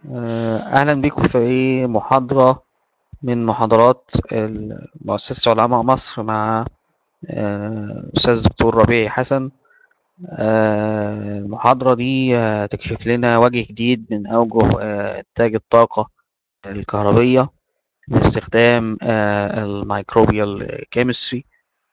آه، أهلا بكم في محاضرة من محاضرات مؤسسة علماء مصر مع آه، أستاذ دكتور ربيعي حسن آه، المحاضرة دي تكشف لنا وجه جديد من أوجه إنتاج الطاقة الكهربية باستخدام الميكروبيال كيمستري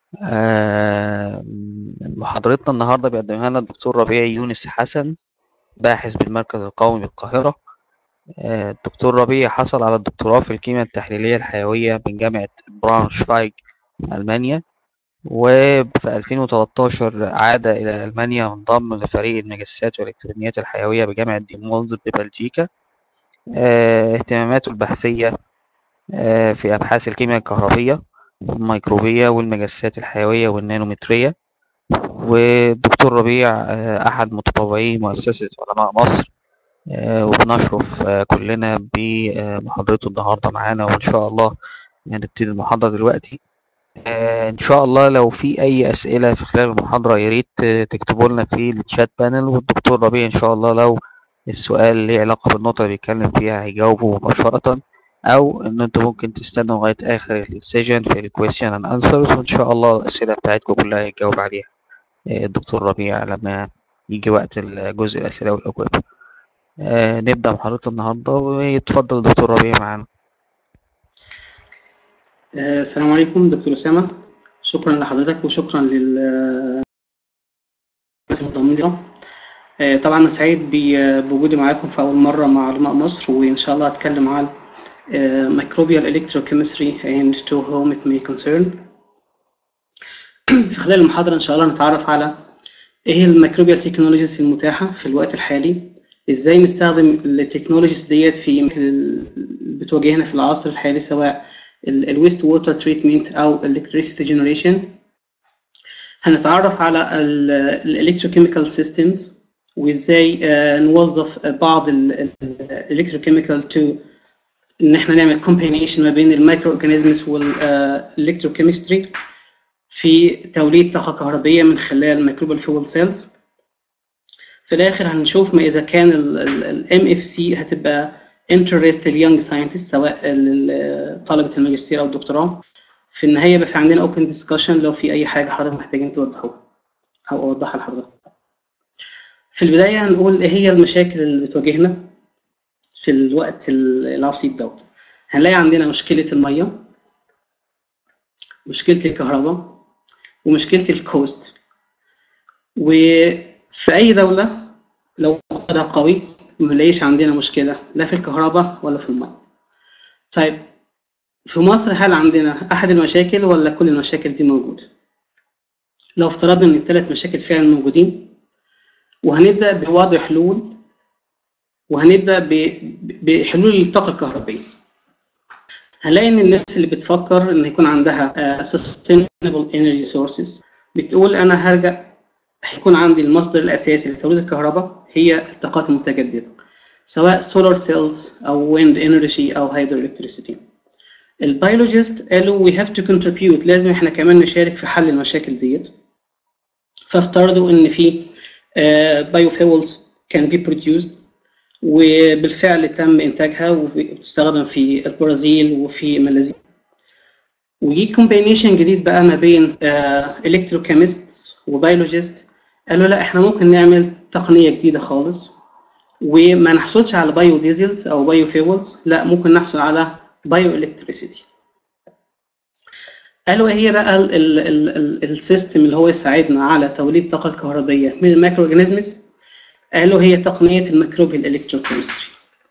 محاضرتنا النهاردة بيقدمها لنا الدكتور ربيعي يونس حسن باحث بالمركز القومي بالقاهرة الدكتور ربيع حصل على الدكتوراه في الكيمياء التحليلية الحيوية من جامعة براونشفايج ألمانيا وفي 2013 عاد إلى ألمانيا وانضم لفريق المجسات والإلكترونيات الحيوية بجامعة ديمولز ببلجيكا اهتماماته البحثية في أبحاث الكيمياء الكهربية والميكروبية والمجسات الحيوية والنانومترية والدكتور ربيع أحد متطوعي مؤسسة علماء مصر وبنشرف كلنا بمحاضرته النهارده معانا وإن شاء الله هنبتدي المحاضرة دلوقتي إن شاء الله لو في أي أسئلة في خلال المحاضرة يا ريت تكتبوا لنا في الشات بانل والدكتور ربيع إن شاء الله لو السؤال ليه علاقة بالنقطة اللي بيتكلم فيها هيجاوبه مباشرة أو إن أنتوا ممكن تستنوا لغاية آخر السيشن في الكويستشن أند أنسرز وإن شاء الله الأسئلة بتاعتكم كلها هيجاوب عليها الدكتور ربيع لما يجي وقت الجزء الأسئلة والأجوبة. آه نبدأ محاضرة النهاردة ويتفضل دكتور ربيع معانا آه السلام عليكم دكتور أسامة شكرا لحضرتك وشكرا لل المنضمين آه طبعا أنا سعيد بوجودي معاكم في أول مرة مع علماء مصر وإن شاء الله هتكلم عن microbial electrochemistry and to whom it may concern في خلال المحاضرة إن شاء الله نتعرف على إيه هي الميكروبيال تكنولوجيز المتاحة في الوقت الحالي ازاي نستخدم التكنولوجيز ديت في بتواجهنا في العصر الحالي سواء الويست ووتر تريتمنت او الكتريسيتي جنريشن هنتعرف على الالكتروكيميكال سيستمز وازاي نوظف بعض الالكتروكيميكال تو ان احنا نعمل كومبينيشن ما بين المايكرو اورجانيزمز والالكتروكيمستري في توليد طاقه كهربيه من خلال ميكروبال فيول سيلز في الاخر هنشوف ما اذا كان الام اف سي هتبقى انترست اليونج ساينتست سواء طلبه الماجستير او الدكتوراه في النهايه يبقى في عندنا اوبن ديسكشن لو في اي حاجه حضرتك محتاجين توضحوها او اوضحها لحضرتك في البدايه هنقول ايه هي المشاكل اللي بتواجهنا في الوقت العصيب دوت هنلاقي عندنا مشكله الميه مشكله الكهرباء ومشكله الكوست وفي اي دوله لو اقتصادها قوي ما نلاقيش عندنا مشكلة لا في الكهرباء ولا في الماء. طيب في مصر هل عندنا أحد المشاكل ولا كل المشاكل دي موجودة؟ لو افترضنا إن الثلاث مشاكل فعلا موجودين وهنبدأ بوضع حلول وهنبدأ بحلول للطاقة الكهربية. هنلاقي إن الناس اللي بتفكر إن يكون عندها sustainable energy sources بتقول أنا هرجع هيكون عندي المصدر الأساسي لتوليد الكهرباء هي الطاقات المتجددة سواء سولار سيلز أو ويند انرجي أو هيدرو الكتريسيتي البيولوجيست قالوا we have to contribute لازم احنا كمان نشارك في حل المشاكل ديت فافترضوا ان في بايوفيولز كان بي produced وبالفعل تم انتاجها وبتستخدم في البرازيل وفي ماليزيا وجي كومبينيشن جديد بقى ما بين الكتروكيمست وبيولوجيست قالوا لا احنا ممكن نعمل تقنيه جديده خالص وما نحصلش على بايو ديزلز او بايو فيولز لا ممكن نحصل على بايو الكتريسيتي قالوا ايه هي بقى السيستم اللي هو يساعدنا على توليد الطاقه الكهربائيه من المايكرو اورجانيزمز قالوا هي تقنيه الميكروبيال الكتروكيمستري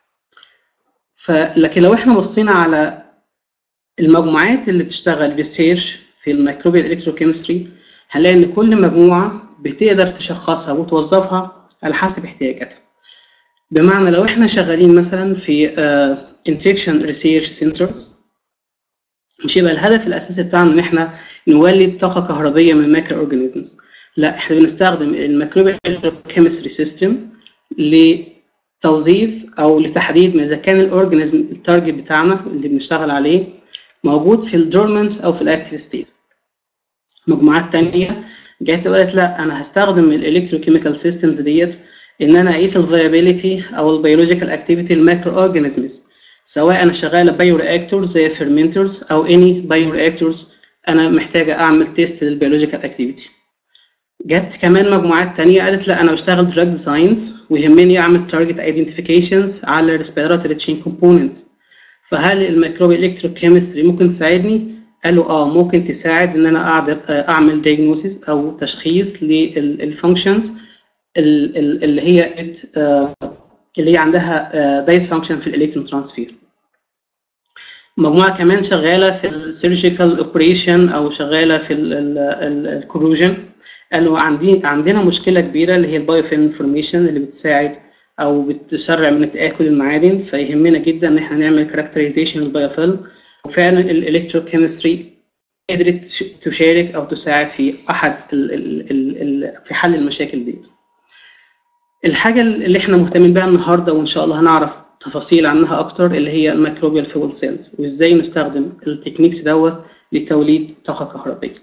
فلكن لو احنا بصينا على المجموعات اللي بتشتغل ريسيرش في الميكروبيال الكتروكيمستري هنلاقي ان كل مجموعه بتقدر تشخصها وتوظفها على حسب احتياجاتها بمعنى لو احنا شغالين مثلا في انفكشن ريسيرش سنترز مش يبقى الهدف الاساسي بتاعنا ان احنا نولد طاقه كهربيه من المايكرو اورجانيزمز لا احنا بنستخدم الميكروبيال كيمستري سيستم لتوظيف او لتحديد ما اذا كان الاورجانيزم التارجت بتاعنا اللي بنشتغل عليه موجود في الدورمنت او في الاكتيف ستيت مجموعات تانية جت وقالت لا انا هستخدم الالكتروكيميكال سيستمز ديت ان انا اقيس الفيابيليتي او البيولوجيكال اكتيفيتي المايكرو اورجانيزمز سواء انا شغاله بايو رياكتورز زي فيرمنترز او اني بايو رياكتورز انا محتاجه اعمل تيست للبيولوجيكال اكتيفيتي جت كمان مجموعات تانية قالت لا انا بشتغل دراج ديزاينز ويهمني اعمل تارجت ايدنتيفيكيشنز على ريسبيراتوري تشين كومبوننتس فهل الميكروبي الكتروكيمستري ممكن تساعدني؟ قالوا اه ممكن تساعد ان انا اقدر اعمل دايجنوسيس او تشخيص للفانكشنز اللي هي اللي هي عندها دايس فانكشن في الالكترون ترانسفير مجموعه كمان شغاله في السيرجيكال اوبريشن او شغاله في الكروجن قالوا عندي عندنا مشكله كبيره اللي هي البايو فيلم انفورميشن اللي بتساعد او بتسرع من تاكل المعادن فيهمنا جدا ان احنا نعمل كاركترايزيشن للبايوفيلم وفعلا الالكتروكيمستري قدرت تشارك او تساعد في احد ال ال ال في حل المشاكل ديت الحاجه اللي احنا مهتمين بها النهارده وان شاء الله هنعرف تفاصيل عنها اكتر اللي هي الميكروبيال فيول سيلز وازاي نستخدم التكنيكس دوت لتوليد طاقه كهربائيه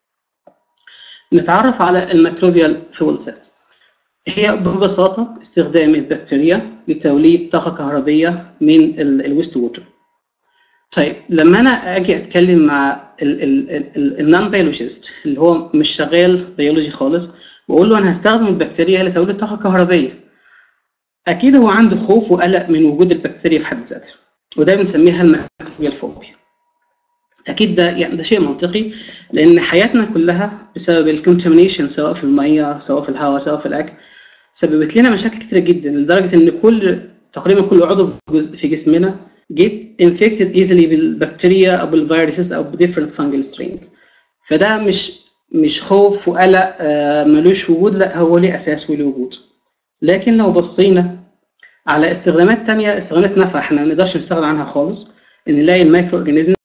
نتعرف على الميكروبيال فيول سيلز هي ببساطة استخدام البكتيريا لتوليد طاقة كهربية من الويست ووتر. طيب لما أنا أجي أتكلم مع النون بيولوجيست اللي هو مش شغال بيولوجي خالص وأقول له أنا هستخدم البكتيريا لتوليد طاقة كهربية. أكيد هو عنده خوف وقلق من وجود البكتيريا في حد ذاتها وده بنسميها الميكروبيال فوبيا. اكيد ده يعني ده شيء منطقي لان حياتنا كلها بسبب الكونتامينيشن سواء في الميه سواء في الهواء سواء في الاكل سببت لنا مشاكل كتيره جدا لدرجه ان كل تقريبا كل عضو في جسمنا جيت انفكتد ايزلي بالبكتيريا او بالفيروسز او بديفرنت فانجل سترينز فده مش مش خوف وقلق آه ملوش وجود لا هو ليه اساس وله وجود لكن لو بصينا على استخدامات تانية استخدامات نافعه احنا ما نقدرش نستغنى عنها خالص ان نلاقي المايكرو اورجانيزم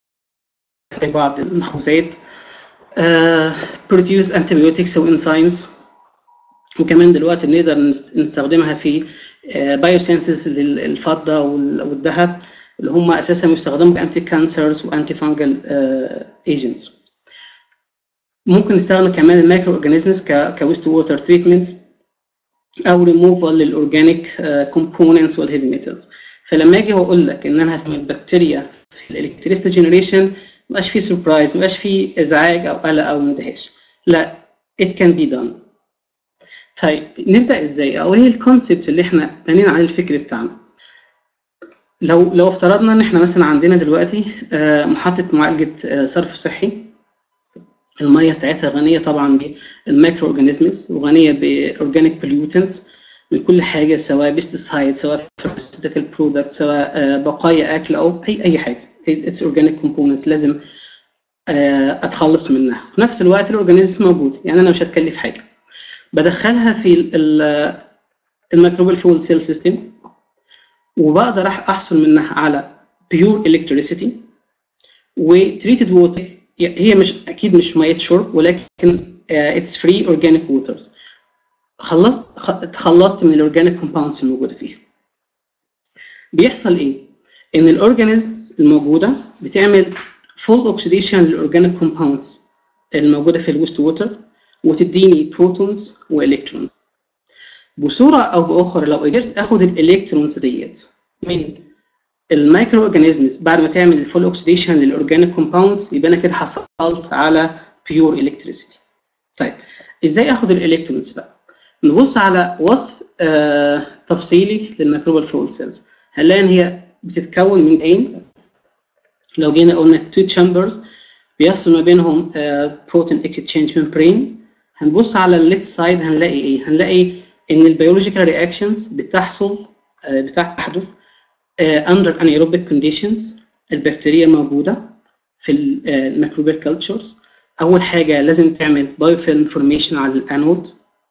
في بعض المخبوزات بروديوس انتيبيوتكس وانزيمز وكمان دلوقتي بنقدر نستخدمها في بايو سينسز للفضه والذهب اللي هم اساسا بيستخدموا كانتي كانسرز وانتي فانجل ايجنتس ممكن نستخدم كمان المايكرو اورجانيزمز كويست ووتر تريتمنت او ريموفال للاورجانيك كومبوننتس والهيفي ميتالز فلما اجي واقول لك ان انا هستعمل بكتيريا في الالكتريستي جنريشن مبقاش فيه سربرايز مبقاش فيه ازعاج او قلق او اندهاش لا it can be done طيب نبدا ازاي او ايه الكونسبت اللي احنا بنينا عليه الفكر بتاعنا لو لو افترضنا ان احنا مثلا عندنا دلوقتي محطه معالجه صرف صحي الميه بتاعتها غنيه طبعا بالمايكرو اورجانيزمز وغنيه باورجانيك بوليوتنتس من كل حاجه سواء بيستسايد سواء فارماسيوتيكال برودكت سواء بقايا اكل او اي اي حاجه اتس اورجانيك كومبوننتس لازم اتخلص منها في نفس الوقت الاورجانيزم موجود يعني انا مش هتكلف حاجه بدخلها في الميكروبيال فول سيل سيستم وبقدر احصل منها على بيور الكتريسيتي وتريتد ووتر هي مش اكيد مش ميه شرب ولكن اتس فري اورجانيك ووترز خلصت تخلصت من الاورجانيك كومباوندز الموجوده فيها بيحصل ايه ان الاورجانيزمز الموجوده بتعمل فول اوكسيديشن للاورجانيك كومباوندز الموجوده في الويست ووتر وتديني بروتونز والكترونز بصوره او باخرى لو قدرت اخد الالكترونز ديت من المايكرو اورجانيزمز بعد ما تعمل الفول اوكسيديشن للاورجانيك كومباوندز يبقى انا كده حصلت على بيور الكتريسيتي طيب ازاي اخد الالكترونز بقى نبص على وصف آه تفصيلي للميكروبال فول سيلز هنلاقي ان هي بتتكون من ايه لو جينا قلنا تو تشامبرز بيحصل ما بينهم بروتين اكستشينج ممبرين هنبص على الليفت سايد هنلاقي ايه هنلاقي ان البيولوجيكال رياكشنز بتحصل آه بتحدث اندر انيروبيك كونديشنز البكتيريا موجوده في الميكروبيال كلتشرز اول حاجه لازم تعمل بايوفيلم فورميشن على الانود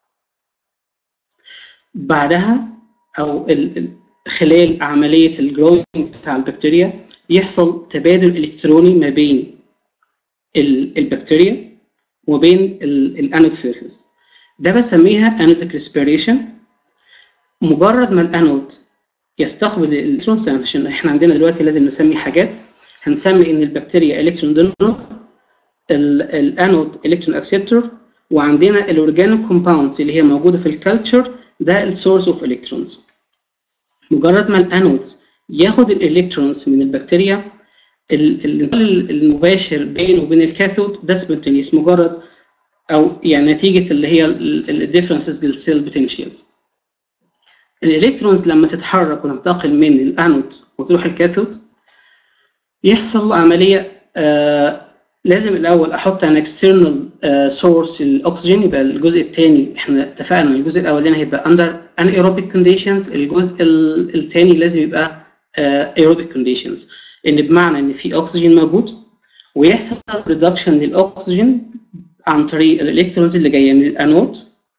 بعدها او خلال عمليه الجروينج بتاع البكتيريا يحصل تبادل الكتروني ما بين البكتيريا وبين الانود سيرفيس ده بسميها انوديك ريسبيريشن مجرد ما الانود يستقبل الالكترونز عشان احنا عندنا دلوقتي لازم نسمي حاجات هنسمي ان البكتيريا الكترون دونر الانود الكترون اكسبتور وعندنا الاورجانيك كومباوندز اللي هي موجوده في الكالتشر ده السورس اوف الكترونز مجرد ما الانودز ياخد الالكترونز من البكتيريا الانتقال المباشر بينه وبين الكاثود ده سبونتينيوس مجرد او يعني نتيجه اللي هي الديفرنسز بالسيل بوتنشالز الالكترونز لما تتحرك وتنتقل من الانود وتروح الكاثود يحصل عمليه آه لازم الاول احط ان اكسترنال سورس الاكسجين يبقى الجزء الثاني احنا اتفقنا ان الجزء الاولاني هيبقى اندر ان ايروبيك كونديشنز الجزء الثاني لازم يبقى ايروبيك كونديشنز ان بمعنى ان في اكسجين موجود ويحصل ريدكشن للاكسجين عن طريق الالكترونز اللي جايه من الانود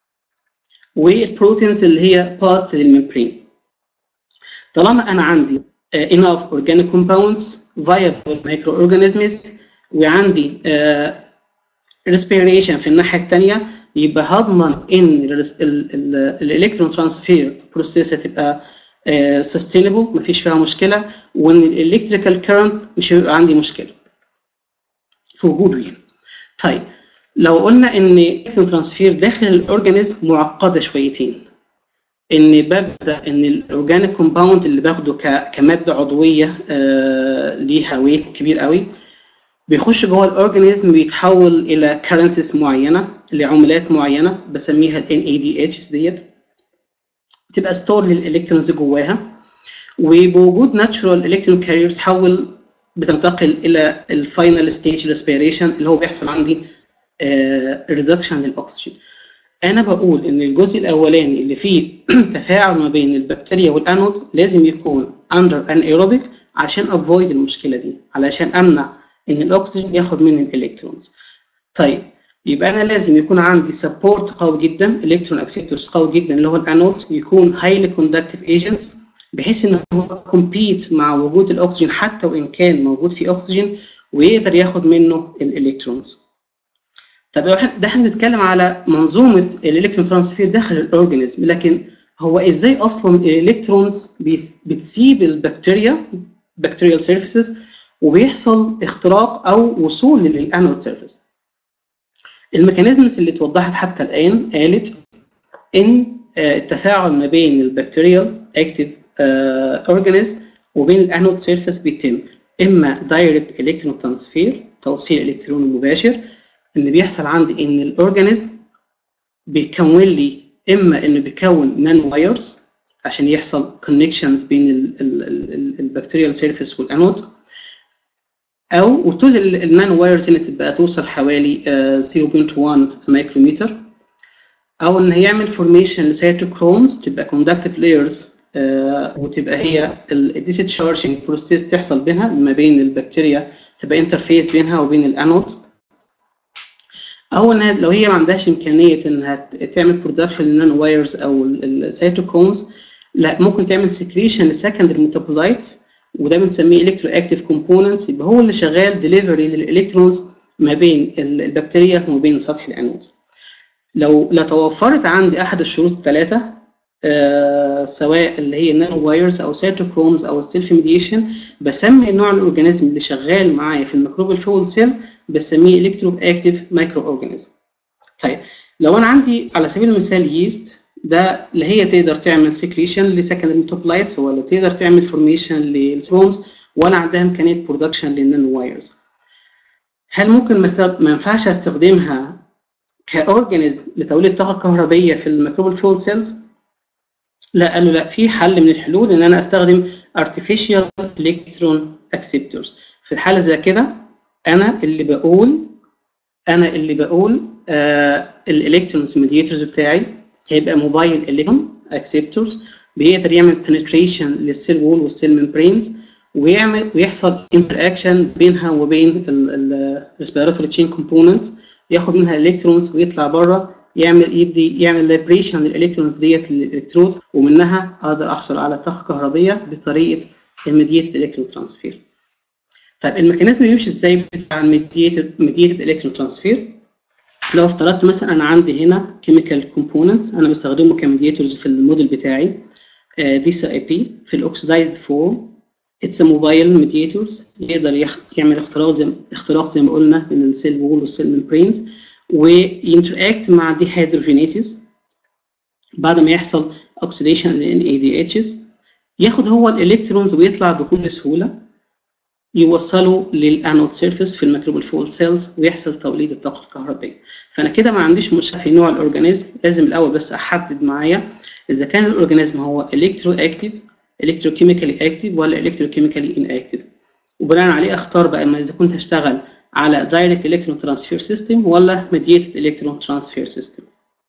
والبروتينز اللي هي باست للممبرين طالما انا عندي uh, enough organic compounds viable microorganisms وعندي respiration في الناحيه الثانيه يبقى هضمن ان الالكترون ترانسفير بروسيس هتبقى سستينبل مفيش فيها مشكله وان الالكتريكال كيرنت مش هيبقى عندي مشكله في وجوده يعني طيب لو قلنا ان الالكترون ترانسفير داخل الاورجانيزم معقده شويتين ان ببدا ان الاورجانيك كومباوند اللي باخده كماده عضويه آه ليها ويت كبير قوي بيخش جوه الاورجانيزم بيتحول الى كرنسيز معينه لعملات معينه بسميها ال NADH ديت بتبقى ستور للالكترونز جواها وبوجود ناتشورال الكترون كاريرز حول بتنتقل الى الفاينل ستيج ريسبيريشن اللي هو بيحصل عندي ريدكشن للاكسجين انا بقول ان الجزء الاولاني اللي فيه تفاعل ما بين البكتيريا والانود لازم يكون اندر ان ايروبيك عشان افويد المشكله دي علشان امنع ان الاكسجين ياخد مني الالكترونز طيب يبقى انا لازم يكون عندي سبورت قوي جدا الكترون اكسبتورز قوي جدا اللي هو الانود يكون هايلي كوندكتيف ايجنت بحيث ان هو كومبيت مع وجود الاكسجين حتى وان كان موجود فيه اكسجين ويقدر ياخد منه الالكترونز طب لو ده احنا بنتكلم على منظومه الالكترون ترانسفير داخل الاورجانيزم لكن هو ازاي اصلا الالكترونز بتسيب البكتيريا بكتيريال سيرفيسز وبيحصل اختراق او وصول للانود سيرفيس الميكانيزمز اللي اتوضحت حتى الان قالت ان التفاعل ما بين البكتيريال اكتيف اورجانيزم وبين الانود سيرفيس بيتم اما دايركت الكترون ترانسفير توصيل الكتروني مباشر اللي بيحصل عندي ان الاورجانيزم بيكون لي اما انه بيكون نان وايرز عشان يحصل كونكشنز بين البكتيريال سيرفيس والانود او وطول النانو وايرز هنا تبقى توصل حوالي 0.1 مايكرومتر او ان هي يعمل فورميشن لسيتوكرومز تبقى كوندكتيف لايرز وتبقى هي الديسشارجنج بروسيس تحصل بينها ما بين البكتيريا تبقى انترفيس بينها وبين الانود او انها لو هي ما عندهاش امكانيه انها تعمل برودكشن للنانو وايرز او السيتوكرومز لا ممكن تعمل سكريشن لسكندري ميتابولايتس وده بنسميه الكترو اكتيف كومبوننتس يبقى هو اللي شغال ديليفري للالكترونز ما بين البكتيريا وما بين سطح الانود لو لا توفرت عندي احد الشروط الثلاثه آه سواء اللي هي النانو وايرز او سيتوكرومز او السيلف ميديشن بسمي نوع الاورجانيزم اللي شغال معايا في الميكروبال فول سيل بسميه الكترو اكتيف مايكرو اورجانيزم طيب لو انا عندي على سبيل المثال ييست ده اللي هي تقدر تعمل سكريشن لسكندري ميتوبلايتس ولا تقدر تعمل فورميشن للسبرومز ولا عندها امكانيه برودكشن للنانو وايرز هل ممكن ما ينفعش استخدمها كاورجانيزم لتوليد طاقه كهربيه في الميكروبال فول سيلز لا قالوا لا في حل من الحلول ان انا استخدم artificial electron acceptors في الحاله زي كده انا اللي بقول انا اللي بقول آه الالكترونز ميديتورز بتاعي هيبقى موبايل الكترون اكسبتورز بيقدر يعمل بنتريشن للسيل وول والسيل ممبرينز ويعمل ويحصل انتر اكشن بينها وبين الريسبيراتوري تشين كومبوننت ياخد منها الالكترونز ويطلع بره يعمل يدي يعمل ليبريشن للالكترونز ديت للالكترود ومنها اقدر احصل على طاقه كهربيه بطريقه الميديتد الكترون ترانسفير. طيب الميكانيزم يمشي ازاي بتاع الميديتد ميديتد الكترون ترانسفير؟ لو افترضت مثلا انا عندي هنا كيميكال كومبوننتس انا بستخدمه كميديتورز في الموديل بتاعي دي سي اي بي في الاكسدايزد فورم اتس موبايل ميديتورز يقدر يعمل اختراق زي اختراق زي ما قلنا بين السيل وول والسيل ممبرينز وينتراكت مع دي هيدروجينيسيس بعد ما يحصل اوكسيديشن لل NADHs ياخد هو الالكترونز ويطلع بكل سهوله يوصلوا للانود سيرفيس في الميكروبال فول سيلز ويحصل توليد الطاقه الكهربائيه فانا كده ما عنديش مشكله في نوع الاورجانيزم لازم الاول بس احدد معايا اذا كان الاورجانيزم هو الكترو اكتيف الكتروكيميكالي اكتيف ولا الكتروكيميكالي ان اكتيف وبناء عليه اختار بقى اما اذا كنت هشتغل على دايركت الكترون ترانسفير سيستم ولا ميديتد الكترون ترانسفير سيستم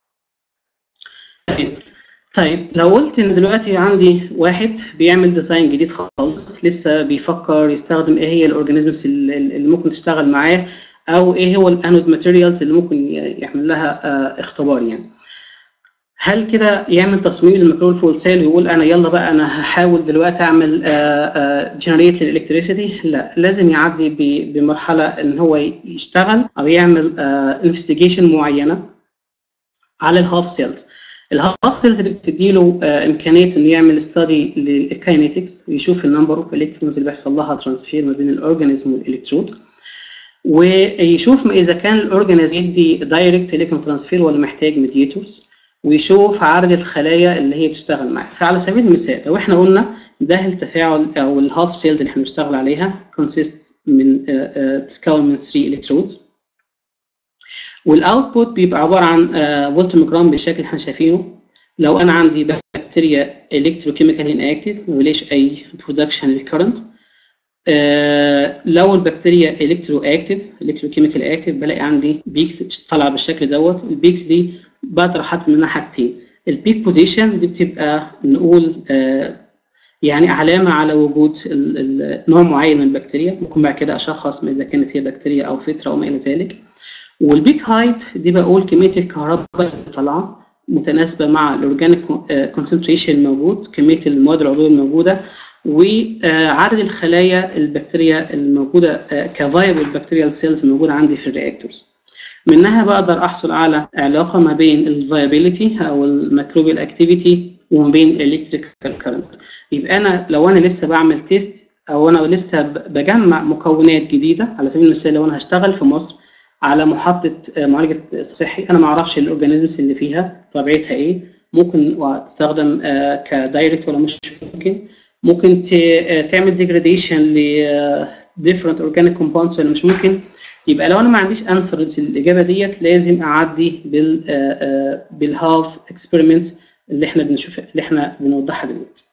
طيب لو قلت ان دلوقتي عندي واحد بيعمل ديزاين جديد خالص لسه بيفكر يستخدم ايه هي الاورجانيزمز اللي ممكن تشتغل معاه او ايه هو الانود ماتيريالز اللي ممكن يعمل لها آه اختبار يعني هل كده يعمل تصميم للميكروبال فول سيل ويقول انا يلا بقى انا هحاول دلوقتي اعمل جنريت للالكتريسيتي لا لازم يعدي بمرحله ان هو يشتغل او يعمل انفستيجيشن معينه على الهاف سيلز الهاف سيلز اللي بتدي له امكانيه انه يعمل ستادي للكاينيتكس ويشوف النمبر اوف الكترونز اللي بيحصل لها ترانسفير ما بين الاورجانيزم والالكترود ويشوف اذا كان الاورجانيزم يدي دايركت الكترون ترانسفير ولا محتاج ميديتورز ويشوف عدد الخلايا اللي هي بتشتغل معاه فعلى سبيل المثال لو احنا قلنا ده التفاعل او الهاف سيلز اللي احنا بنشتغل عليها consists من تتكون من 3 الكترودز والاوتبوت بيبقى عباره عن فولتمجرام بالشكل اللي احنا شايفينه لو انا عندي بكتيريا الكتروكيميكال اناكتيف مليش اي برودكشن للكرنت آه لو البكتيريا الكترو اكتيف الكتروكيميكال اكتيف بلاقي عندي بيكس طالعه بالشكل دوت البيكس دي بقدر احط منها حاجتين البيك بوزيشن دي بتبقى نقول آه يعني علامه على وجود نوع معين من البكتيريا ممكن بعد كده اشخص اذا كانت هي بكتيريا او فتره او ما الى ذلك والبيك هايت دي بقول كميه الكهرباء اللي طالعه متناسبه مع الاورجانيك كونسنتريشن الموجود كميه المواد العضويه الموجوده وعدد الخلايا البكتيريا الموجوده كفايبل بكتيريال سيلز موجوده عندي في الرياكتورز منها بقدر احصل على علاقه ما بين الفايبيليتي او الميكروبيال اكتيفيتي وما بين الالكتريكال كارنت يبقى انا لو انا لسه بعمل تيست او انا لسه بجمع مكونات جديده على سبيل المثال لو انا هشتغل في مصر على محطه معالجه صحي انا ما اعرفش الاورجانيزمز اللي فيها طبيعتها ايه ممكن تستخدم كدايركت ولا مش ممكن ممكن تعمل ديجراديشن ل different organic compounds ولا مش ممكن يبقى لو انا ما عنديش انسرز الاجابه ديت لازم اعدي بال بالهاف اكسبيرمنتس اللي احنا بنشوف اللي احنا بنوضحها دلوقتي.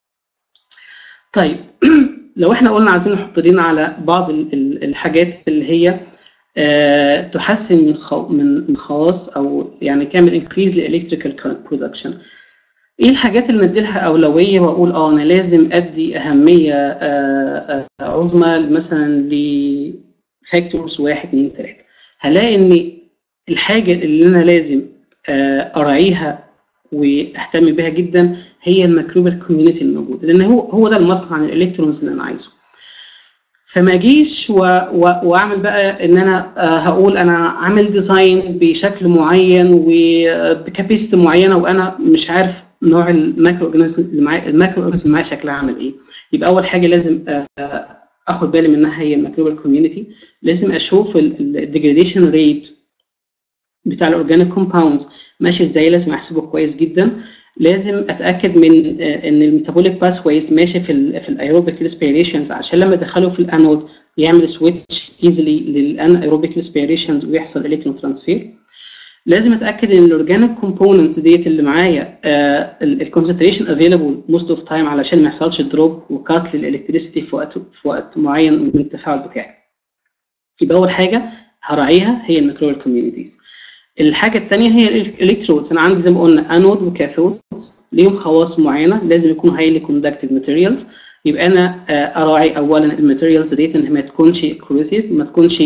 طيب لو احنا قلنا عايزين نحط ايدينا على بعض الحاجات اللي هي أه تحسن من خو من خواص او يعني تعمل انكريز للالكتريكال كارنت برودكشن ايه الحاجات اللي نديلها اولويه واقول اه انا لازم ادي اهميه أه عظمى مثلا لفاكتورز واحد اثنين ثلاثه هلاقي ان الحاجه اللي انا لازم أه اراعيها واهتم بها جدا هي الميكروبال كوميونتي الموجوده لان هو هو ده المصنع عن الالكترونز اللي انا عايزه فما اجيش و... و... واعمل بقى ان انا هقول انا عامل ديزاين بشكل معين وبكابيستي معينه وانا مش عارف نوع المايكرو اورجانيزم اللي معايا المايكرو اورجانيزم اللي معايا شكلها عامل ايه يبقى اول حاجه لازم اخد بالي منها هي الميكروبال كوميونتي لازم اشوف الديجريديشن ريت بتاع الاورجانيك كومباوندز ماشي ازاي لازم احسبه كويس جدا لازم اتاكد من ان الميتابوليك باثويز ماشي في ال في الايروبيك ريسبيريشنز عشان لما ادخله في الانود يعمل سويتش ايزلي للان ايروبيك ريسبيريشنز ويحصل الكترون ترانسفير لازم اتاكد ان الاورجانيك كومبوننتس ديت اللي معايا الكونسنتريشن افيلابل موست اوف تايم علشان ما يحصلش دروب وكات للالكتريسيتي في وقت في وقت معين من التفاعل بتاعي يبقى اول حاجه هراعيها هي الميكروبال كوميونيتيز الحاجه الثانيه هي الالكترودز انا عندي زي ما قلنا انود وكاثود ليهم خواص معينه لازم يكونوا هايلي كوندكتيف ماتيريالز يبقى انا اراعي اولا الماتيريالز ديت ان ما تكونش كروسيف ما تكونش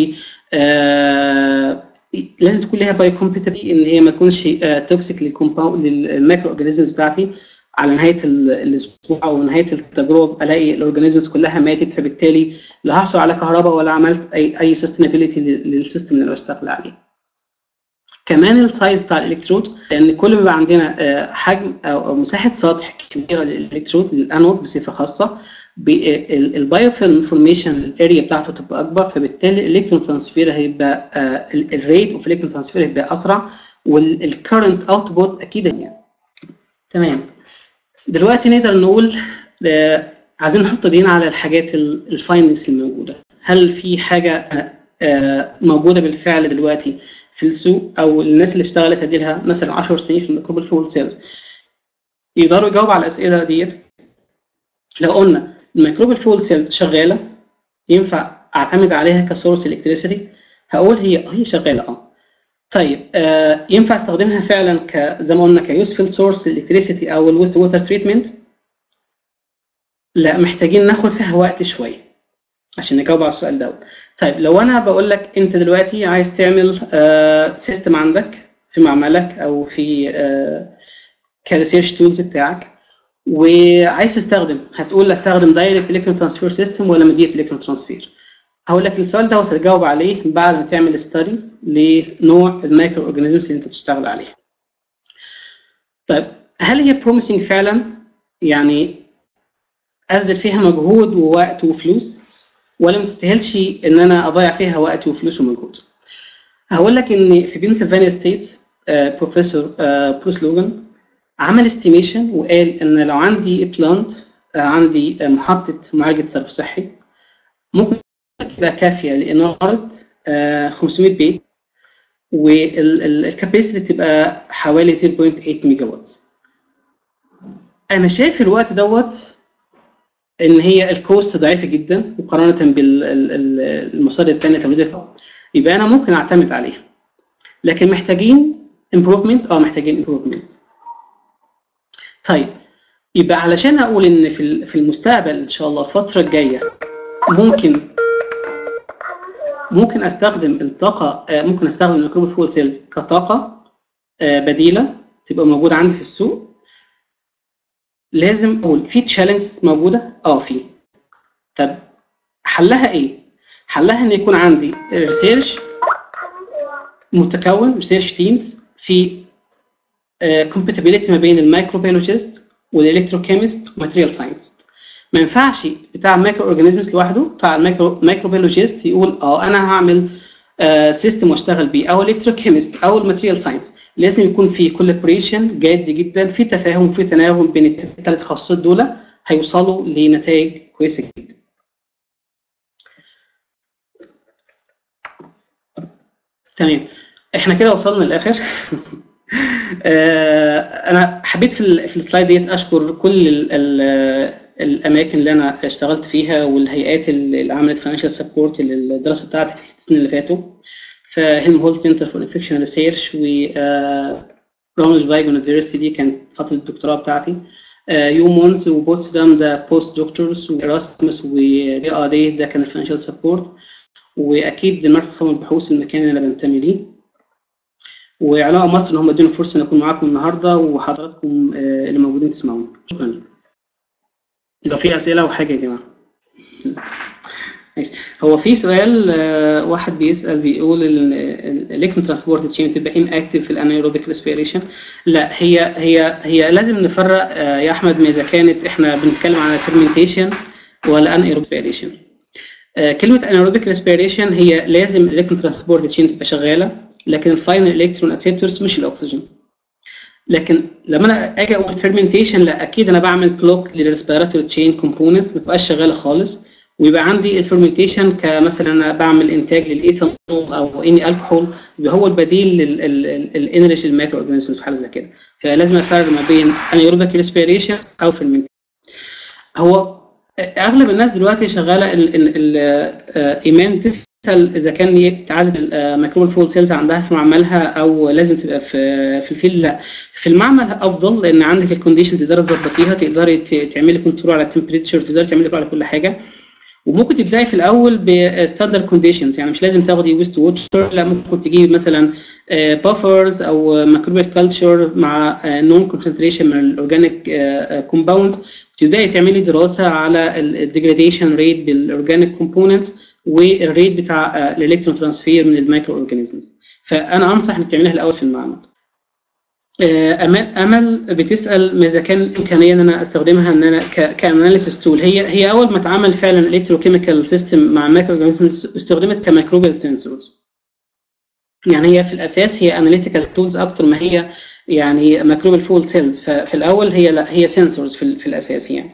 آه لازم تكون لها باي كومبيتيتي ان هي ما تكونش آه توكسيك للكومباوند للمايكرو اورجانيزمز بتاعتي على نهايه الاسبوع او نهايه التجربه الاقي الاورجانيزمز كلها ماتت فبالتالي لا هحصل على كهرباء ولا عملت اي اي سستينابيلتي للسيستم اللي انا بشتغل عليه. كمان السايز بتاع الالكترود لان كل ما يبقى عندنا حجم او مساحه سطح كبيره للالكترود للانود بصفه خاصه البايوفيلم فورميشن الاريا بتاعته تبقى اكبر فبالتالي الالكترون ترانسفير هيبقى الريت اوف الالكترون ترانسفير هيبقى اسرع والكرنت اوتبوت اكيد يعني تمام دلوقتي نقدر نقول آه، عايزين نحط ايدينا على الحاجات الفايننس الموجوده هل في حاجه آه، موجوده بالفعل دلوقتي في السوق او الناس اللي اشتغلت اديلها مثلا 10 سنين في الميكروبال فول سيلز يقدروا يجاوبوا على الاسئله ديت لو قلنا الميكروبال فول سيلز شغاله ينفع اعتمد عليها كسورس الكتريسيتي هقول هي هي شغاله اه طيب آه ينفع استخدمها فعلا ك زي ما قلنا كيوسفل سورس الكتريسيتي او الويست ووتر تريتمنت لا محتاجين ناخد فيها وقت شويه عشان نجاوب على السؤال دوت طيب لو انا بقول لك انت دلوقتي عايز تعمل آه سيستم عندك في معملك او في آه كريسيرش تولز بتاعك وعايز تستخدم هتقول استخدم دايركت الكترون ترانسفير سيستم ولا ميديت الكترون ترانسفير هقول لك السؤال ده وتجاوب عليه بعد ما تعمل ستاديز لنوع المايكرو اورجانيزمز اللي انت بتشتغل عليها طيب هل هي بروميسنج فعلا يعني ابذل فيها مجهود ووقت وفلوس ولا ما تستاهلش ان انا اضيع فيها وقت وفلوس ومجهود هقول لك ان في بنسلفانيا ستيت بروفيسور بروس لوجان عمل استيميشن وقال ان لو عندي بلانت عندي محطه معالجه صرف صحي ممكن تبقى كافيه لاناره 500 بيت والكاباسيتي تبقى حوالي 0.8 ميجا وات انا شايف الوقت دوت ان هي الكوست ضعيفه جدا مقارنه بالمصادر الثانيه توليد يبقى انا ممكن اعتمد عليها لكن محتاجين improvement اه محتاجين improvement طيب يبقى علشان اقول ان في في المستقبل ان شاء الله الفتره الجايه ممكن ممكن استخدم الطاقه ممكن استخدم الميكروبال فول سيلز كطاقه بديله تبقى موجوده عندي في السوق لازم اقول في تشالنجز موجوده اه في طب حلها ايه حلها ان يكون عندي ريسيرش متكون ريسيرش تيمز في كومباتيبيليتي ما بين الميكروبيولوجيست والالكتروكيمست وماتيريال ساينس ما ينفعش بتاع المايكرو اورجانيزمز لوحده بتاع المايكرو مايكروبيولوجيست يقول اه انا هعمل سيستم واشتغل بيه او الكتروكيمست او الماتيريال ساينس لازم يكون في كولابوريشن جاد جدا في تفاهم في تناغم بين الثلاث تخصصات دول هيوصلوا لنتائج كويسه جدا تمام احنا كده وصلنا للاخر انا حبيت في في السلايد ديت اشكر كل ال ال الاماكن اللي انا اشتغلت فيها والهيئات اللي عملت فاينانشال سبورت للدراسه بتاعتي في الست سنين اللي فاتوا فهيلم هولت سنتر فور انفكشن ريسيرش و رامج فايج يونيفرستي دي كانت فتره الدكتوراه بتاعتي يو مونز وبوتسدام ده بوست دكتورز وإراسموس وري ار دي ده كان الفاينانشال سبورت واكيد مركز قوم البحوث المكان اللي انا بنتمي ليه وعلاء مصر ان هم ادوني فرصه ان اكون معاكم النهارده وحضراتكم اللي موجودين تسمعوني شكرا لو في اسئله او حاجه يا جماعه هو في سؤال واحد بيسال بيقول الالكترون ترانسبورت تشين تبقى ان اكتف في الانايروبيك ريسبيريشن لا هي هي هي لازم نفرق يا احمد اذا كانت احنا بنتكلم على فيرمنتيشن ولا انايروبيك ريسبيريشن كلمه انايروبيك ريسبيريشن هي لازم الالكترون ترانسبورت تشين تبقى شغاله لكن الفاينل الكترون اكسبتورز مش الاكسجين لكن لما انا اجي اقول فيرمنتيشن لا اكيد انا بعمل بلوك للريسبيراتوري تشين كومبوننتس ما تبقاش شغاله خالص ويبقى عندي الفيرمنتيشن كمثلا انا بعمل انتاج للايثانول او اني الكحول يبقى هو البديل للانرجي المايكرو اورجانيزمز في حاله زي كده فلازم افرق ما بين انيروبيك ريسبيريشن او فيرمنتيشن هو اغلب الناس دلوقتي شغاله الايمان تسال اذا كان تعزل الميكروبال فول سيلز عندها في معملها او لازم تبقى في في الفيلد لا في المعمل افضل لان عندك الكونديشن تقدري تظبطيها تقدري تعملي كنترول على التمبريتشر تقدري تعملي على كل حاجه وممكن تبداي في الاول بستاندرد كونديشنز يعني مش لازم تاخدي ويست ووتر لا ممكن تجيبي مثلا بافرز او ميكروبيال كلتشر مع نون كونسنتريشن من الاورجانيك كومباوند تبداي تعملي دراسه على الديجراديشن ريت بالاورجانيك كومبوننتس والريت بتاع الالكترون ترانسفير من المايكرو اورجانيزمز فانا انصح انك تعمليها الاول في المعمل امل امل بتسال اذا كان امكانيه ان انا استخدمها ان انا كاناليسيس تول هي هي اول ما اتعمل فعلا الكتروكيميكال سيستم مع مايكرو اورجانيزمز استخدمت كميكروبيال سنسورز يعني هي في الاساس هي اناليتيكال تولز اكتر ما هي يعني ماكروبال فول سيلز ففي الاول هي لا هي سنسورز في, في الاساس يعني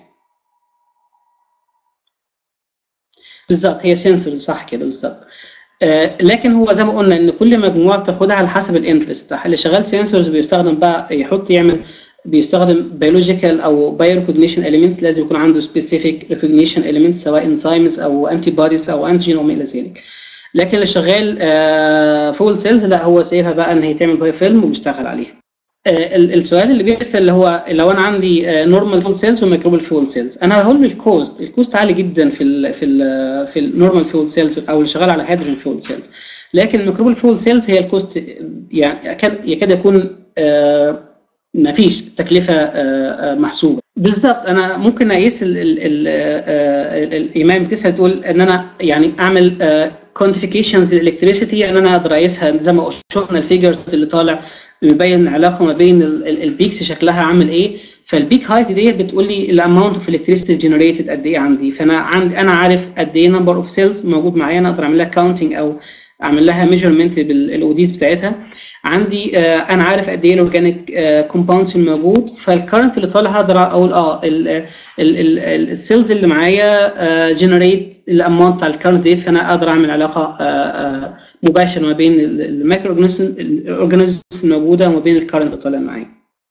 بالظبط هي سنسورز صح كده بالظبط آه لكن هو زي ما قلنا ان كل مجموعه بتاخدها على حسب الانترست اللي شغال سنسورز بيستخدم بقى يحط يعمل بيستخدم بيولوجيكال او بايو ريكوجنيشن اليمنتس لازم يكون عنده سبيسيفيك ريكوجنيشن اليمنتس سواء انزيمز او انتي بوديز او انتيجين وما الى ذلك لكن اللي شغال آه فول سيلز لا هو سايبها بقى ان هي تعمل بايو فيلم وبيشتغل عليها آه السؤال اللي بيسال اللي هو لو انا عندي نورمال فول سيلز وميكروبال فول سيلز انا هقول الكوست الكوست عالي جدا في ال في ال في النورمال فول سيلز او اللي شغال على هيدروجين فول سيلز لكن الميكروبال فول سيلز هي الكوست يعني يكاد يكاد يكون آه ما فيش تكلفه محسوبه بالظبط انا ممكن اقيس الايمان بتسال تقول ان انا يعني اعمل كوانتيفيكيشنز الالكتريسيتي ان انا اقدر اقيسها زي ما شفنا الفيجرز اللي طالع بيبين العلاقه ما بين البيكس شكلها عامل ايه فالبيك هايت ديت بتقول لي الاماونت اوف الكتريسيتي جنريتد قد ايه عندي فانا عندي انا عارف قد ايه نمبر اوف سيلز موجود معايا انا اقدر اعمل لها كاونتنج او اعمل لها ميجرمنت بالاوديز بتاعتها عندي آه انا عارف قد ايه الاورجانيك كومباوندز الموجود فالكرنت اللي طالع هقدر اقول اه السيلز اللي معايا جنريت الاماونت بتاع الكرنت ديت فانا اقدر اعمل علاقه آه مباشره ما بين المايكرو اورجانيزمز الموجوده وما بين الكرنت اللي طالع معايا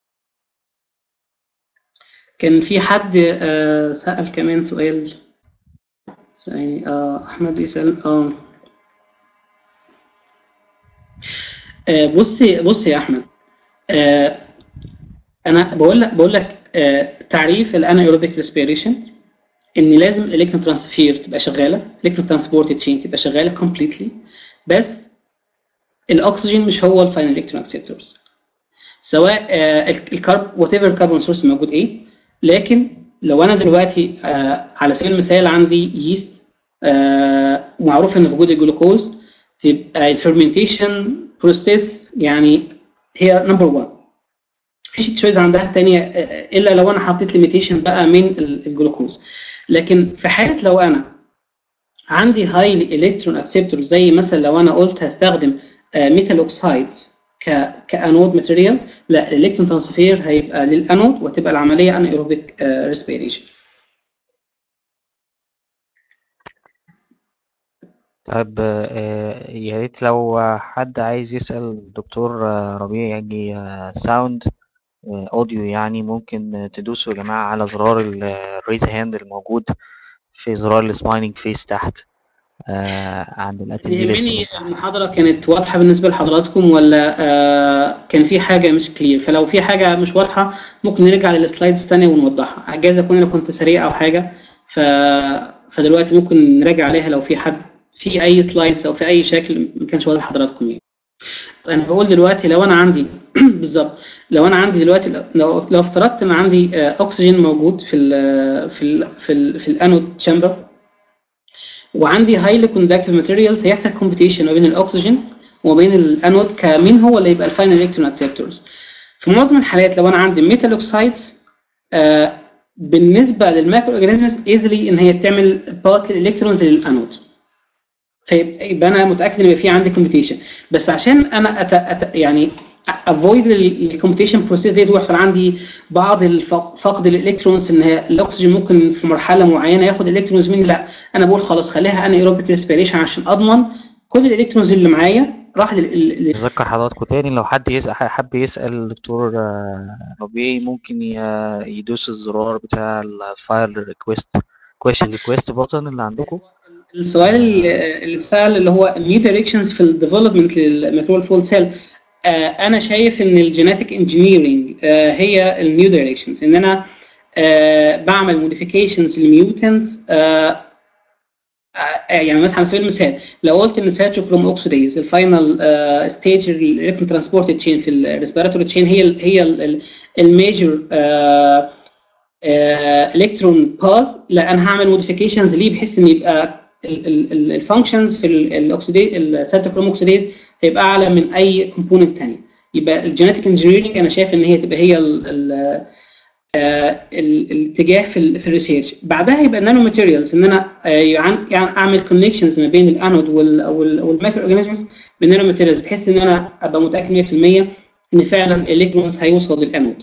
كان في حد آه سأل كمان سؤال ثاني آه احمد بيسأل اه آه بصي بصي يا احمد آه انا بقول لك بقول لك آه تعريف الانايروبيك ريسبيريشن ان لازم الالكترون ترانسفير تبقى شغاله الالكترون ترانسبورت تشين تبقى شغاله كومبليتلي بس الاكسجين مش هو الفاينل الكترون اكسبتورز سواء آه الكارب وات ايفر كاربون سورس موجود ايه لكن لو انا دلوقتي آه على سبيل المثال عندي ييست آه معروف ان في وجود الجلوكوز تبقى الفرمنتيشن بروسيس يعني هي نمبر 1 مفيش تشويز عندها تانية الا لو انا حطيت ليميتيشن بقى من الجلوكوز لكن في حاله لو انا عندي هايلي الكترون اكسبتور زي مثلا لو انا قلت هستخدم ميتال اوكسايدز كانود ماتيريال لا الالكترون ترانسفير هيبقى للانود وتبقى العمليه انايروبيك ريسبيريشن طيب يا ريت لو حد عايز يسأل الدكتور ربيع يجي ساوند اوديو يعني ممكن تدوسوا يا جماعة على زرار الريز هاند الموجود في زرار السمايلنج فيس تحت عند الاتندي يهمني المحاضرة كانت واضحة بالنسبة لحضراتكم ولا آه كان في حاجة مش كلير فلو في حاجة مش واضحة ممكن نرجع للسلايدز تانية ونوضحها جايز أكون أنا كنت سريع أو حاجة ف... فدلوقتي ممكن نراجع عليها لو في حد في اي سلايدز او في اي شكل ما كانش واضح لحضراتكم يعني. انا بقول دلوقتي لو انا عندي بالظبط لو انا عندي دلوقتي لو لو افترضت ان عندي اكسجين موجود في ال في ال في ال في الانود تشامبر وعندي هايلي كوندكتيف ماتيريالز هيحصل كومبيتيشن ما بين الاكسجين وما بين الانود كمين هو اللي يبقى الفاينل الكترون اكسبتورز في معظم الحالات لو انا عندي ميتال اوكسايدز آه بالنسبه للمايكرو اورجانيزمز ايزلي ان هي تعمل باس للالكترونز للانود فيبقى انا متاكد ان في عندي كومبيتيشن بس عشان انا أت... أت... يعني افويد الكومبيتيشن بروسيس ديت ويحصل عندي بعض فقد الالكترونز ان هي الاكسجين ممكن في مرحله معينه ياخد الكترونز مني لا انا بقول خلاص خليها انا ايروبيك ريسبيريشن عشان اضمن كل الالكترونز اللي معايا راح لل اذكر حضراتكم تاني لو حد يسأل حب يسال الدكتور ربيعي ممكن يدوس الزرار بتاع الفايل ريكويست كويشن ريكويست بوتن اللي عندكم السؤال اللي اتسال اللي هو نيو دايركشنز في الديفلوبمنت للميكروبال فول سيل انا شايف ان الجينيتك انجينيرنج هي النيو دايركشنز ان انا بعمل موديفيكيشنز للميوتنتس يعني مثلا على سبيل المثال لو قلت ان سيتوكروم اوكسيديز الفاينل ستيج الالكترون ترانسبورت تشين في الريسبيراتوري تشين هي هي الميجر الكترون باث لا انا هعمل موديفيكيشنز ليه بحيث ان يبقى الفانكشنز في الاكسيديز السيتوكروم اوكسيديز هيبقى اعلى من اي كومبوننت ثاني يبقى الجينيتك انجينيرنج انا شايف ان هي تبقى هي ال- الاتجاه في ال في الريسيرش بعدها يبقى النانو ماتيريالز ان انا آه، يعني يعني اعمل كونكشنز ما بين الانود وال- وال- والمايكرو اورجانيزمز بالنانو ماتيريالز بحيث ان انا ابقى متاكد 100% ان فعلا الالكترونز هيوصل للانود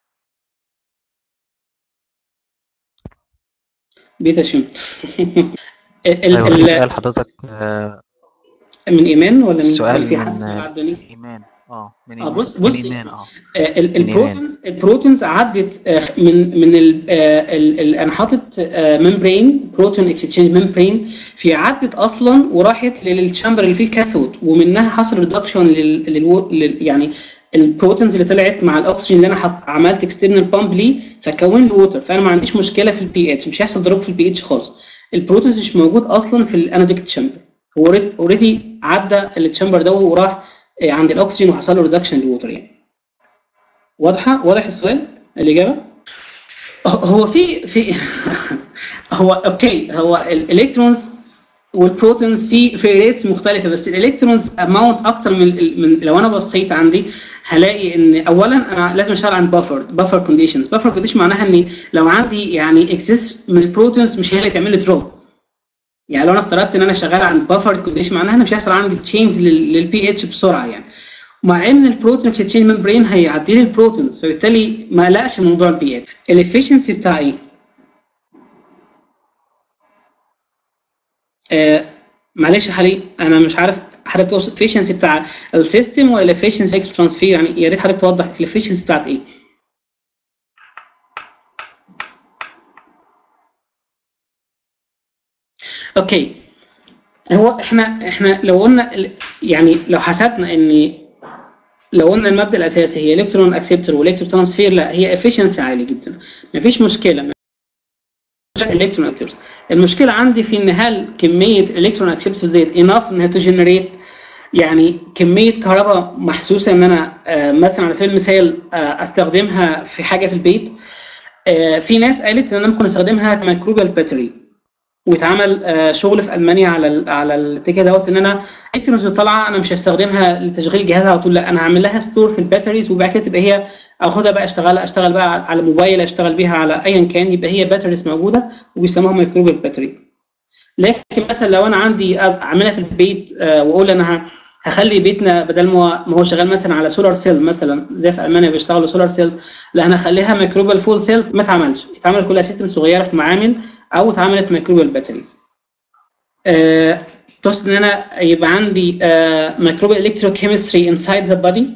بيتا شمت ال- ايوه في ال- سؤال حضرتك آه، من ايمان ولا من سؤال ولا في من حد سؤال عدني؟ ايمان اه من اه ايمان بص من بص ايمان اه آه، ال- من ايمان البروتونز البروتونز عدت آه، من من ال آه، ال- ال- انا حاطط ممبرين بروتون اكسشينج ممبرين في عدت اصلا وراحت للشامبر اللي فيه الكاثود ومنها حصل ريدكشن لل لل- لل- يعني البروتونز اللي طلعت مع الاكسجين اللي انا حط عملت اكسترنال بامب ليه فكون له ووتر فانا ما عنديش مشكله في البي اتش مش هيحصل دروب في البي اتش خالص البروتونز مش موجود اصلا في الانوديك تشامبر هو اوريدي عدى التشامبر ده وراح آه، عند الاكسجين وحصل له ريدكشن للووتر يعني واضحه واضح السؤال الاجابه هو في في هو اوكي هو الالكترونز والبروتونز في في ريتس مختلفه بس الالكترونز اماونت اكتر من ال- من لو انا بصيت عندي هلاقي ان اولا انا لازم اشتغل عن بافر بافر كونديشنز بافر كونديشن معناها اني لو عندي يعني اكسس من البروتونز مش هي اللي تعمل لي دروب يعني لو انا افترضت ان انا شغال عن بافر كونديشن معناها ان مش هيحصل عندي تشينج للبي اتش بسرعه يعني مع ان البروتون تشين ممبرين هيعدي لي البروتونز فبالتالي ما قلقش من موضوع البي اتش الافشنسي بتاع ايه؟ آه معلش يا حالي انا مش عارف حضرتك تقصد الافشنسي بتاع السيستم ولا الافشنسي ترانسفير يعني يا ريت حضرتك توضح الافشنسي بتاعت ايه؟ اوكي هو احنا احنا لو قلنا ال- يعني لو حسبنا ان لو قلنا المبدا الاساسي هي الكترون اكسبتور والكترون ترانسفير لا هي افشنسي عالي جدا مفيش مشكله مش الكترون اكسبتورز المشكله عندي في ان هل كميه الالكترون اكسبتورز ديت انف انها تجنريت يعني كميه كهرباء محسوسه ان انا آه، مثلا على سبيل المثال آه، استخدمها في حاجه في البيت آه، في ناس قالت ان انا ممكن استخدمها مايكروبيال باتري واتعمل آه، شغل في المانيا على ال على التيكه دوت ان انا الكترونز اللي طالعه انا مش هستخدمها لتشغيل الجهاز على طول لا انا هعمل لها ستور في الباتريز وبعد كده تبقى هي اخدها بقى اشتغل اشتغل بقى على موبايل اشتغل بيها على ايا كان يبقى هي باتريز موجوده وبيسموها مايكروبيال باتري لكن مثلا لو انا عندي اعملها في البيت آه، واقول انا ه- هخلي بيتنا بدل ما هو- ما هو شغال مثلا على سولار سيلز مثلا زي في المانيا بيشتغلوا سولار سيلز لا انا هخليها مايكروبيال فول سيلز ما اتعملش اتعمل كلها سيستم صغيره في معامل او اتعملت مايكروبيال باتريز آه، تقصد ان انا يبقى عندي مايكروبيال الكتروكيمستري انسايد ذا بودي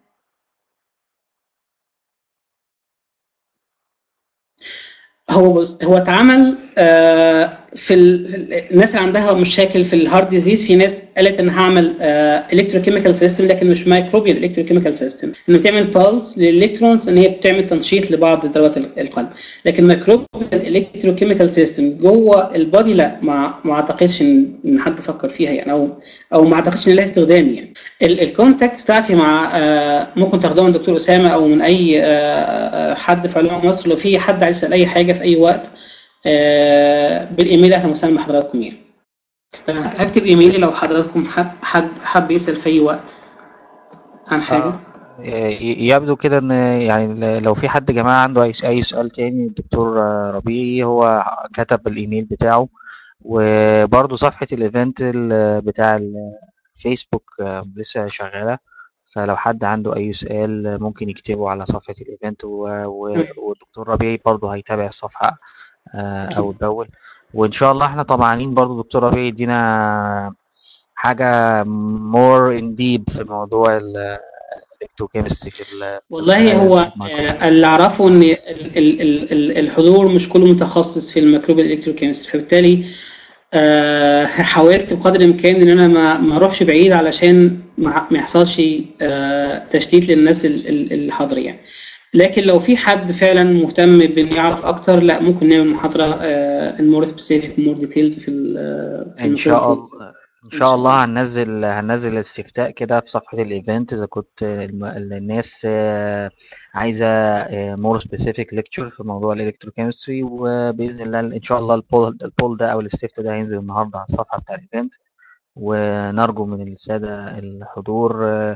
هو بص هو اتعمل آه، في, ال... في ال... الناس اللي عندها مشاكل في الهارت ديزيز في ناس قالت ان هعمل الكتروكيميكال سيستم لكن مش مايكروبيال الكتروكيميكال سيستم انه بتعمل بالز للالكترونز ان هي بتعمل تنشيط لبعض ضربات ال- القلب لكن مايكروبيال الكتروكيميكال سيستم جوه البادي لا ما ما اعتقدش ان إن حد فكر فيها يعني او او ما اعتقدش ان لها استخدام يعني الكونتاكت بتاعتي مع آه، ممكن تاخدوها من دكتور اسامه او من اي آه، آه، حد في علوم مصر لو في حد عايز يسال اي حاجه في اي وقت آه، بالايميل اهلا وسهلا بحضراتكم يعني تمام هكتب ايميلي لو حضراتكم حد حد حب يسال في اي وقت عن حاجه ي- يبدو كده ان يعني ل- لو في حد جماعة عنده اي اي سؤال تاني الدكتور آه، ربيعي هو كتب الايميل بتاعه وبرضه صفحة الايفنت ال- بتاع الفيسبوك آه، لسه شغالة فلو حد عنده اي سؤال ممكن يكتبه على صفحة الايفنت و- و- والدكتور ربيعي برضه هيتابع الصفحة آه، اول باول وان شاء الله احنا طمعانين برضه دكتور ربيعي يدينا حاجة more in deep في موضوع ال الالكتروكيمستري في ال والله آه، هو في الميكروبيال. آه، اللي اعرفه ان ال- ال- ال- ال- الحضور مش كله متخصص في الميكروبيال الكتروكيمستري فبالتالي آه، حاولت بقدر الامكان ان انا ما ما اروحش بعيد علشان ما ما يحصلش آه، تشتيت للناس ال- ال- اللي حاضره يعني لكن لو في حد فعلا مهتم بانه يعرف اكتر لا ممكن نعمل محاضره المور سبيسيفيك ومور ديتيلز في ال- في ان شاء الميكروبيال الله ان شاء الله هننزل هننزل استفتاء كده في صفحة الايفنت اذا كنت الم- الناس آه، عايزة مور سبيسيفيك ليكتشر في موضوع الالكتروكيمستري وباذن الله ان شاء الله البول البول ده او الاستفتاء ده هينزل النهارده على الصفحة بتاع الايفنت ونرجو من السادة الحضور آه،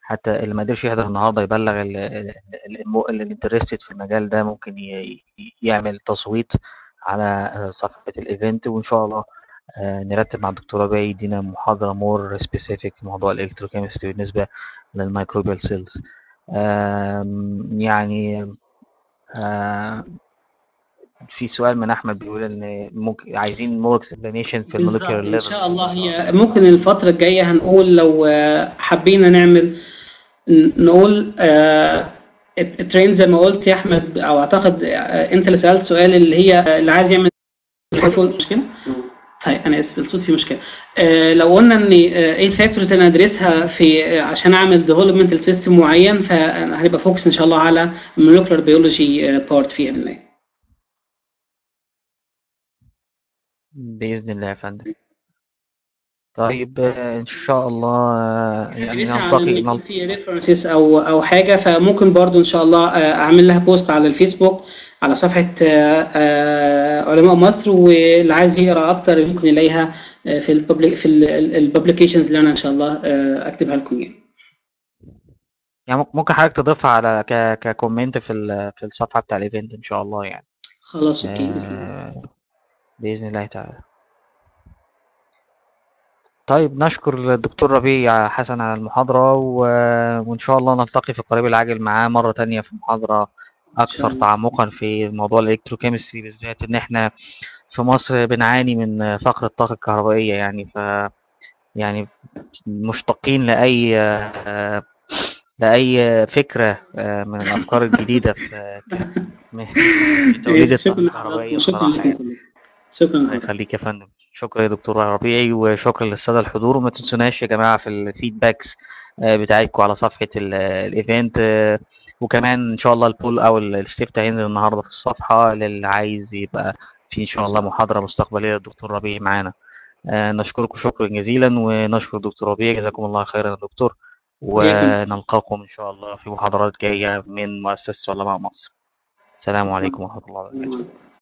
حتى اللي ما قدرش يحضر النهارده يبلغ اللي انترستد في المجال ده ممكن يعمل تصويت على صفحة الايفنت وان شاء الله نرتب مع الدكتور ربيع يدينا محاضرة مور سبيسيفيك في موضوع الالكتروكيمستري بالنسبة للميكروبيال سيلز يعني في سؤال من احمد بيقول ان ممكن عايزين مور اكسبلانيشن في المولكيولر ان ليفل شاء الله هي ممكن الفتره الجايه هنقول لو حبينا نعمل نقول الترين زي ما قلت يا احمد او اعتقد انت اللي سالت سؤال اللي هي اللي عايز يعمل مشكله طيب انا اسف الصوت فيه مشكله آه لو قلنا ان ايه الفاكتورز اللي ندرسها في عشان اعمل ديفلوبمنتال سيستم معين فهنبقى فوكس ان شاء الله على المولكيولر بيولوجي بارت فيها بالله باذن الله يا فندم طيب ان شاء الله يعني نلتقي يكون في ريفرنسز او او حاجه فممكن برضو ان شاء الله اعمل لها بوست على الفيسبوك على صفحه علماء مصر واللي عايز يقرا اكتر ممكن يلاقيها في الببليك في الببليكيشنز اللي انا ان شاء الله اكتبها لكم يعني يعني ممكن حضرتك تضيفها على ك ككومنت في في الصفحه بتاع الايفنت ان شاء الله يعني خلاص اوكي باذن الله باذن الله تعالى طيب نشكر الدكتور ربيع حسن على المحاضرة و... وإن شاء الله نلتقي في القريب العاجل معاه مرة تانية في محاضرة أكثر تعمقا في موضوع الإلكتروكيمستري بالذات إن إحنا في مصر بنعاني من فقر الطاقة الكهربائية يعني ف يعني مشتاقين لأي لأي فكرة من الأفكار الجديدة في توليد الطاقة الكهربائية بصراحة يعني. شكرا الله يخليك يا فندم شكرا يا دكتور ربيعي وشكرا للساده الحضور وما تنسوناش يا جماعه في الفيدباكس بتاعتكم على صفحه الايفنت وكمان ان شاء الله البول او الستيفت هينزل النهارده في الصفحه للي عايز يبقى في ان شاء الله محاضره مستقبليه للدكتور ربيع معانا نشكركم شكرا جزيلا ونشكر الدكتور ربيع جزاكم الله خيرا يا دكتور ونلقاكم ان شاء الله في محاضرات جايه من مؤسسه علماء مصر السلام عليكم ورحمه الله وبركاته